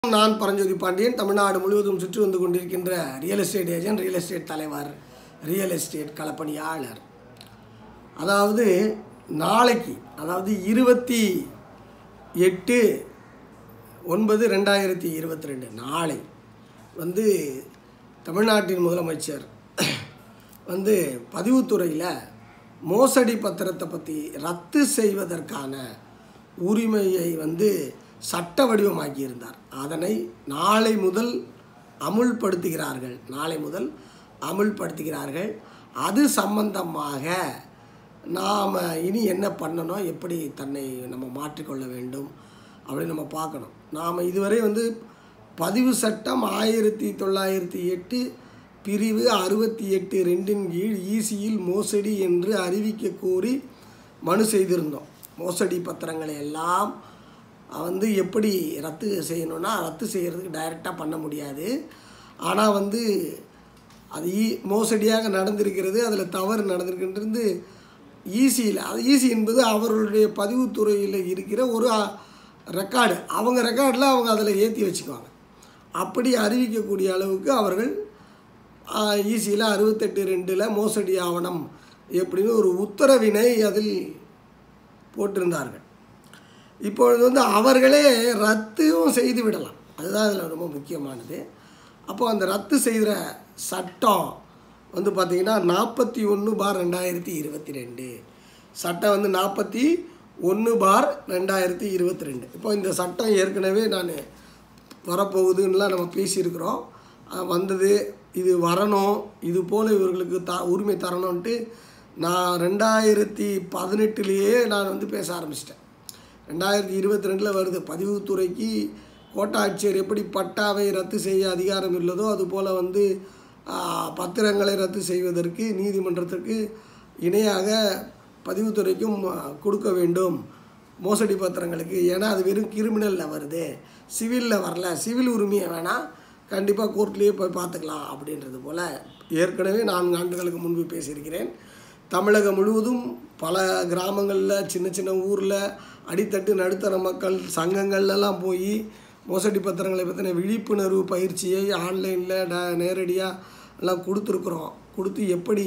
நான் பரஞ்சோதி பாண்டியன் தமிழ்நாடு முழுவதும் சுற்றி வந்து கொண்டிருக்கின்ற real estate agent real estate தலைவர் ரியல் எஸ்டேட் களப்பணியாளர் அதாவது நாளைக்கு அதாவது இருபத்தி எட்டு ஒன்பது ரெண்டாயிரத்தி இருபத்தி ரெண்டு நாளை வந்து தமிழ்நாட்டின் முதலமைச்சர் வந்து பதிவுத்துறையில் மோசடி பத்திரத்தை பற்றி ரத்து செய்வதற்கான உரிமையை வந்து சட்ட வடிவமாக்கியிருந்தார் அதனை நாளை முதல் அமுல்படுத்துகிறார்கள் நாளை முதல் அமுல்படுத்துகிறார்கள் அது சம்பந்தமாக நாம் இனி என்ன பண்ணணும் எப்படி தன்னை நம்ம மாற்றிக்கொள்ள வேண்டும் அப்படின்னு நம்ம பார்க்கணும் நாம் இதுவரை வந்து பதிவு சட்டம் ஆயிரத்தி தொள்ளாயிரத்தி எட்டு பிரிவு அறுபத்தி எட்டு ரெண்டின் கீழ் ஈசியில் மோசடி என்று அறிவிக்க கோரி மனு செய்திருந்தோம் மோசடி பத்திரங்களை எல்லாம் வந்து எப்படி ரத்து செய்யணும்னா ரத்து செய்கிறதுக்கு டைரெக்டாக பண்ண முடியாது ஆனால் வந்து அது ஈ மோசடியாக நடந்திருக்கிறது அதில் தவறு நடந்திருக்கின்றது ஈஸியில் அது ஈஸி என்பது அவர்களுடைய பதிவுத்துறையில் இருக்கிற ஒரு ரெக்கார்டு அவங்க ரெக்கார்டில் அவங்க அதில் ஏற்றி வச்சுக்குவாங்க அப்படி அறிவிக்கக்கூடிய அளவுக்கு அவர்கள் ஈஸியில் அறுபத்தெட்டு ரெண்டில் மோசடி ஆவணம் எப்படின்னு ஒரு உத்தரவினை அதில் போட்டிருந்தார்கள் இப்பொழுது வந்து அவர்களே ரத்தும் செய்து விடலாம் அதுதான் அதில் ரொம்ப முக்கியமானது அப்போ அந்த ரத்து செய்கிற சட்டம் வந்து பார்த்திங்கன்னா நாற்பத்தி ஒன்று பார் ரெண்டாயிரத்தி இருபத்தி ரெண்டு சட்டம் வந்து நாற்பத்தி ஒன்று பார் ரெண்டாயிரத்தி இருபத்தி ரெண்டு இப்போ இந்த சட்டம் ஏற்கனவே நான் வரப்போகுதுன்னெலாம் நம்ம பேசியிருக்கிறோம் அஹ் வந்தது இது வரணும் இது போல் இவர்களுக்கு த உரிமை தரணுன்ட்டு நான் ரெண்டாயிரத்தி பதினெட்டுலேயே நான் வந்து பேச ஆரம்பிச்சிட்டேன் ரெண்டாயிரத்தி இருபத்தி ரெண்டில் வருது பதிவுத்துறைக்கு கோட்டாட்சியர் எப்படி பட்டாவை ரத்து செய்ய அதிகாரம் இல்லதோ அதுபோல் வந்து ஆ, பத்திரங்களை ரத்து செய்வதற்கு நீதிமன்றத்திற்கு இணையாக பதிவுத்துறைக்கும் ஆ, கொடுக்க வேண்டும் மோசடி பத்திரங்களுக்கு ஏன்னா அது வெறும் கிரிமினலில் வருது சிவிலில் வரல சிவில் உரிமையை வேணால் கண்டிப்பாக கோர்ட்லேயே போய் பார்த்துக்கலாம் அப்படின்றது போல் ஏற்கனவே நான்கு ஆண்டுகளுக்கு முன்பு பேசியிருக்கிறேன் தமிழகம் முழுவதும் பல கிராமங்களில் சின்ன சின்ன ஊரில் அடித்தட்டு நடுத்தர மக்கள் சங்கங்கள்லாம் போய் மோசடி பத்திரங்களை பற்றின விழிப்புணர்வு பயிற்சியை ஆன்லைனில் ட நேரடியாக எல்லாம் கொடுத்துருக்குறோம் கொடுத்து எப்படி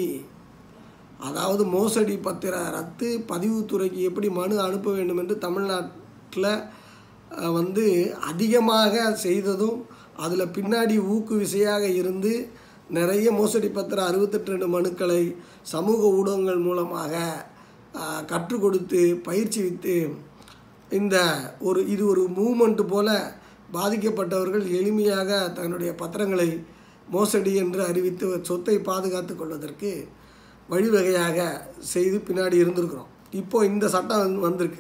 அதாவது மோசடி பத்திர ரத்து பதிவுத்துறைக்கு எப்படி மனு அனுப்ப வேண்டும் என்று தமிழ்நாட்டில் அஹ், வந்து அதிகமாக செய்ததும் அதில் பின்னாடி ஊக்குவிசையாக இருந்து நிறைய மோசடி பத்திர அறுபத்தெட்டு ரெண்டு மனுக்களை சமூக ஊடகங்கள் மூலமாக அஹ், கற்றுக் கொடுத்து பயிற்சிவித்து இந்த ஒரு இது ஒரு மூமெண்ட் போல பாதிக்கப்பட்டவர்கள் எளிமையாக தன்னுடைய பத்திரங்களை மோசடி என்று அறிவித்து சொத்தை பாதுகாத்து கொள்வதற்கு வழிவகையாக செய்து பின்னாடி இருந்திருக்கிறோம் இப்போ இந்த சட்டம் வந்து வந்திருக்கு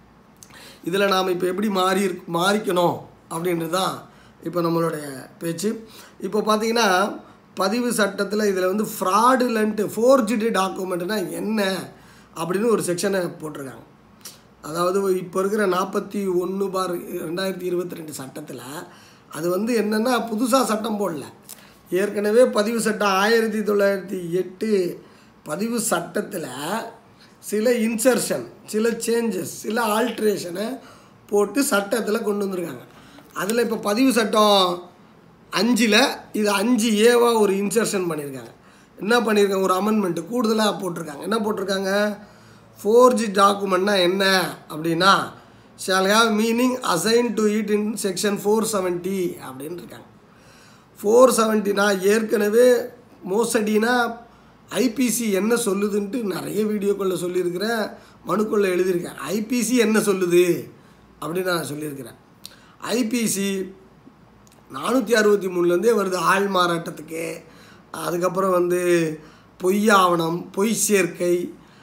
இதில் நாம் இப்போ எப்படி மாறி இருக்- மாறிக்கணும் அப்படின்றது தான் இப்போ நம்மளுடைய பேச்சு இப்போ பார்த்தீங்கன்னா பதிவு சட்டத்தில் இதில் வந்து ஃப்ராடுலண்ட்டு ஃபோர்ஜிடு டாக்குமெண்ட்னா என்ன அப்படின்னு ஒரு செக்ஷனை போட்டிருக்காங்க அதாவது இப்போ இருக்கிற நாற்பத்தி ஒன்று பார் ரெண்டாயிரத்தி இருபத்தி ரெண்டு சட்டத்தில் அது வந்து என்னென்னா புதுசாக சட்டம் போடல ஏற்கனவே பதிவு சட்டம் ஆயிரத்தி தொள்ளாயிரத்தி எட்டு பதிவு சட்டத்தில் சில இன்சர்ஷன் சில சேஞ்சஸ் சில ஆல்ட்ரேஷனை போட்டு சட்டத்தில் கொண்டு வந்திருக்காங்க அதில் இப்போ பதிவு சட்டம் அஞ்சில் இது அஞ்சு ஏவாக ஒரு இன்சர்ஷன் பண்ணியிருக்காங்க என்ன பண்ணியிருக்காங்க ஒரு அமெண்ட்மெண்ட்டு கூடுதலாக போட்டிருக்காங்க என்ன போட்டிருக்காங்க ஃபோர்ஜி டாக்குமெண்ட்னா என்ன அப்படின்னா shall have meaning assigned to it in section four seventy அப்படின்னு இருக்காங்க ஃபோர் செவன்ட்டினா ஏற்கனவே மோசடினா ஐபிசி என்ன சொல்லுதுன்ட்டு நிறைய வீடியோக்களில் சொல்லியிருக்கிறேன் மனுக்குள்ளே எழுதியிருக்கேன் ஐபிசி என்ன சொல்லுது அப்படின்னு நான் சொல்லியிருக்கிறேன் ஐபிசி நானூற்றி அறுபத்தி மூணுலேருந்தே வருது ஆள் மாறாட்டத்துக்கு அதுக்கப்புறம் வந்து பொய் ஆவணம் பொய் சேர்க்கை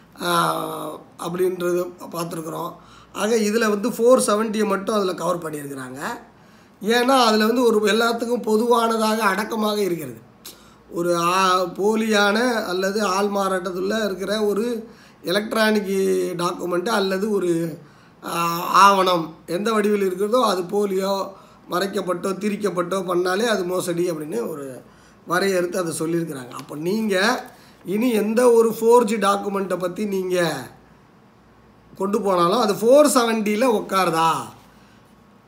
ஆஹ், அப்படின்றது பார்த்துருக்குறோம் ஆக இதில் வந்து ஃபோர் செவன்ட்டியை மட்டும் அதில் கவர் பண்ணியிருக்கிறாங்க ஏன்னா அதில் வந்து ஒரு எல்லாத்துக்கும் பொதுவானதாக அடக்கமாக இருக்கிறது ஒரு ஆ- போலியான அல்லது ஆள் மாறாட்டத்தில் இருக்கிற ஒரு எலக்ட்ரானிக் டாக்குமெண்ட்டு அல்லது ஒரு ஆ, ஆவணம் எந்த வடிவில் இருக்கிறதோ அது போலியோ மறைக்கப்பட்டோ திரிக்கப்பட்டோ பண்ணாலே அது மோசடி அப்படின்னு ஒரு வரையறுத்து அதை சொல்லியிருக்கிறாங்க அப்போ நீங்கள் இனி எந்த ஒரு ஃபோர்ஜி டாக்குமெண்ட்டை பற்றி நீங்கள் கொண்டு போனாலும் அது ஃபோர் செவன்ட்டியில் உட்காருதா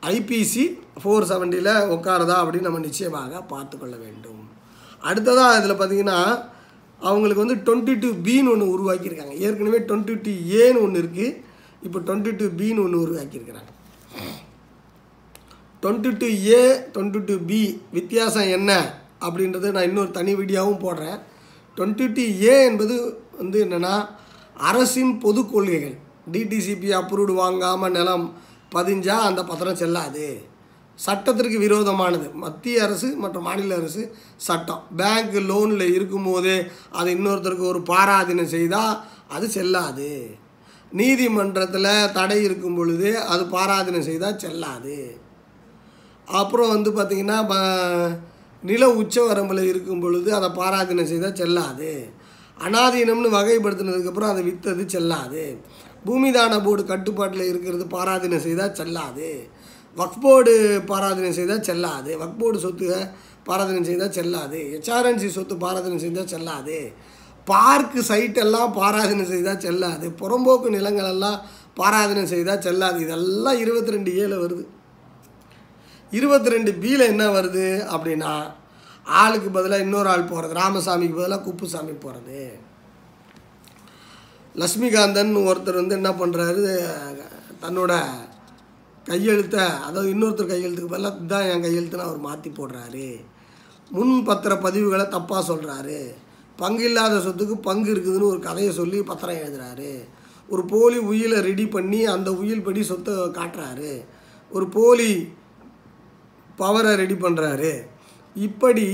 ஐபிசி ஃபோர் செவன்ட்டியில் உட்காருதா அப்படின்னு நம்ம நிச்சயமாக பார்த்து கொள்ள வேண்டும் அடுத்ததாக இதில் பார்த்தீங்கன்னா அவங்களுக்கு வந்து டுவெண்ட்டி டூ பின்னு ஒன்று உருவாக்கியிருக்காங்க ஏற்கனவே டுவெண்ட்டி டூ ஏன்னு ஒன்று இருக்குது இப்போ டுவெண்ட்டி டூ பின்னு ஒன்று உருவாக்கியிருக்கிறாங்க twenty two A twenty two B வித்தியாசம் என்ன அப்படின்றத நான் இன்னொரு தனி வீடியோவும் போடுறேன் டுவெண்ட்டி டூ ஏ என்பது வந்து என்னென்னா அரசின் பொது கொள்கைகள் டிடிசிபி அப்ரூவ்டு வாங்காமல் நிலம் பதிஞ்சா அந்த பத்திரம் செல்லாது சட்டத்திற்கு விரோதமானது மத்திய அரசு மற்றும் மாநில அரசு சட்டம் பேங்க் லோனில் இருக்கும்போதே அதை இன்னொருத்தருக்கு ஒரு பாராதீனம் செய்தால் அது செல்லாது நீதிமன்றத்தில் தடை இருக்கும் பொழுது அது பாராதீனம் செய்தால் செல்லாது அப்புறம் வந்து பார்த்திங்கன்னா ப- நில உச்சவரம்பில் இருக்கும் பொழுது அதை பாராதீனம் செய்தால் செல்லாது அனாதீனம்னு வகைப்படுத்தினதுக்கப்புறம் அதை விற்றது செல்லாது பூமிதான போர்டு கட்டுப்பாட்டில் இருக்கிறது பாராதீனம் செய்தால் செல்லாது வக்ஃப் போர்டு பாராதீனம் செய்தால் செல்லாது வக்ஃப் போர்டு சொத்து பாராதீனம் செய்தால் செல்லாது ஹெச்ஆர்என்சி சொத்து பாராதீனம் செய்தால் செல்லாது பார்க்கு சைட்டெல்லாம் பாராதீனம் செய்தால் செல்லாது புறம்போக்கு நிலங்கள் எல்லாம் பாராதீனம் செய்தால் செல்லாது இதெல்லாம் இருபத்தி ரெண்டு ஏழு வருது இருபத்தி ரெண்டு பியில் என்ன வருது அப்படின்னா ஆளுக்கு பதிலாக இன்னொரு ஆள் போகிறது ராமசாமிக்கு பதிலாக குப்புசாமி போகிறது லக்ஷ்மிகாந்தன் ஒருத்தர் வந்து என்ன பண்ணுறாரு தன்னோட கையெழுத்தை அதாவது இன்னொருத்தர் கையெழுத்துக்கு பதிலாக இதுதான் என் கையெழுத்துன்னு அவர் மாற்றி போடுறாரு முன் பத்திர பதிவுகளை தப்பாக சொல்கிறாரு பங்கு இல்லாத சொத்துக்கு பங்கு இருக்குதுன்னு ஒரு கதையை சொல்லி பத்திரம் எழுதுறாரு ஒரு போலி உயிலை ரெடி பண்ணி அந்த உயில் படி சொத்தை காட்டுறாரு ஒரு போலி பவரை ரெடி பண்ணுறாரு இப்படி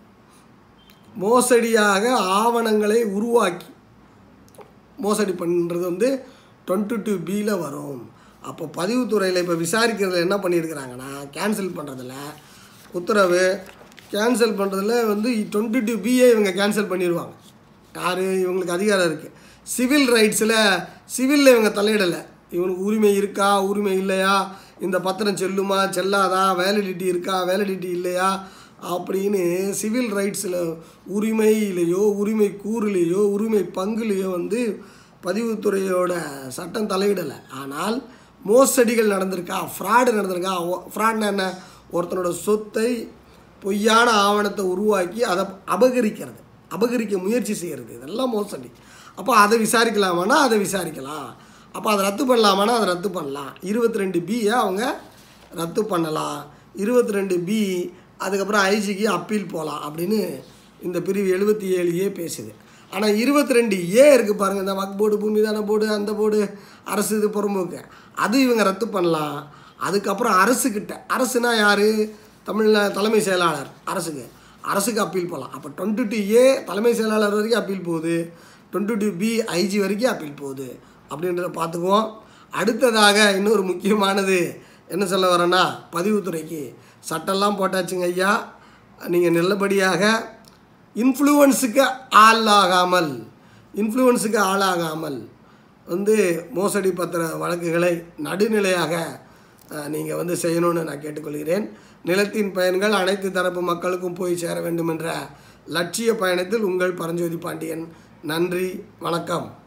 மோசடியாக ஆவணங்களை உருவாக்கி மோசடி பண்ணுறது வந்து டுவெண்ட்டி டூ பியில் வரும் அப்போ பதிவுத்துறையில் இப்போ விசாரிக்கிறதுல என்ன பண்ணியிருக்கிறாங்கன்னா கேன்சல் பண்ணுறதுல உத்தரவு கேன்சல் பண்ணுறதுல வந்து டுவெண்ட்டி டூ பிஏ இவங்க கேன்சல் பண்ணிடுவாங்க யார் இவங்களுக்கு அதிகாரம் இருக்குது சிவில் ரைட்ஸில் சிவிலில் இவங்க தலையிடலை இவனுக்கு உரிமை இருக்கா உரிமை இல்லையா இந்த பத்திரம் செல்லுமா செல்லாதா வேலிடிட்டி இருக்கா வேலிடிட்டி இல்லையா அப்படின்னு சிவில் ரைட்ஸில் உரிமையிலேயோ உரிமை கூறுலேயோ உரிமை பங்குலேயோ வந்து பதிவுத்துறையோட சட்டம் தலையிடலை ஆனால் மோசடிகள் நடந்திருக்கா ஃப்ராடு நடந்திருக்கா ஃப்ராட்னா என்ன ஒருத்தனோட சொத்தை பொய்யான ஆவணத்தை உருவாக்கி அதை அபகரிக்கிறது அபகரிக்க முயற்சி செய்கிறது இதெல்லாம் மோசடி அப்போ அதை விசாரிக்கலாமானா அதை விசாரிக்கலாம் அப்போ அதை ரத்து பண்ணலாமானா அதை ரத்து பண்ணலாம் இருபத்தி ரெண்டு பியை அவங்க ரத்து பண்ணலாம் இருபத்தி ரெண்டு பி அதுக்கப்புறம் ஐஜிக்கு அப்பீல் போகலாம் அப்படின்னு இந்த பிரிவு எழுபத்தி ஏழு ஏ பேசுது ஆனால் இருபத்தி ரெண்டு ஏ இருக்குது பாருங்கள் இந்த வக் போர்டு பூமிதான போர்டு அந்த போர்டு அரசு இது புறம்போக்கு அது இவங்க ரத்து பண்ணலாம் அதுக்கப்புறம் அரசுக்கிட்ட அரசுனா யார் தமிழில் தலைமை செயலாளர் அரசுக்கு அரசுக்கு அப்பீல் போகலாம் அப்போ டுவெண்ட்டி டூ ஏ தலைமை செயலாளர் வரைக்கும் அப்பீல் போகுது டுவெண்ட்டி டூ பி ஐஜி வரைக்கும் அப்பீல் போகுது அப்படின்றத பார்த்துக்குவோம் அடுத்ததாக இன்னொரு முக்கியமானது என்ன சொல்ல வரேன்னா பதிவுத்துறைக்கு சட்டம்லாம் போட்டாச்சுங்க ஐயா நீங்கள் நல்லபடியாக இன்ஃப்ளூவன்ஸுக்கு ஆளாகாமல் இன்ஃப்ளூவன்ஸுக்கு ஆளாகாமல் வந்து மோசடி பத்திர வழக்குகளை நடுநிலையாக நீங்கள் வந்து செய்யணும்னு நான் கேட்டுக்கொள்கிறேன் நிலத்தின் பயன்கள் அனைத்து தரப்பு மக்களுக்கும் போய் சேர வேண்டும் என்ற லட்சிய பயணத்தில் உங்கள் பரஞ்சோதி பாண்டியன் நன்றி வணக்கம்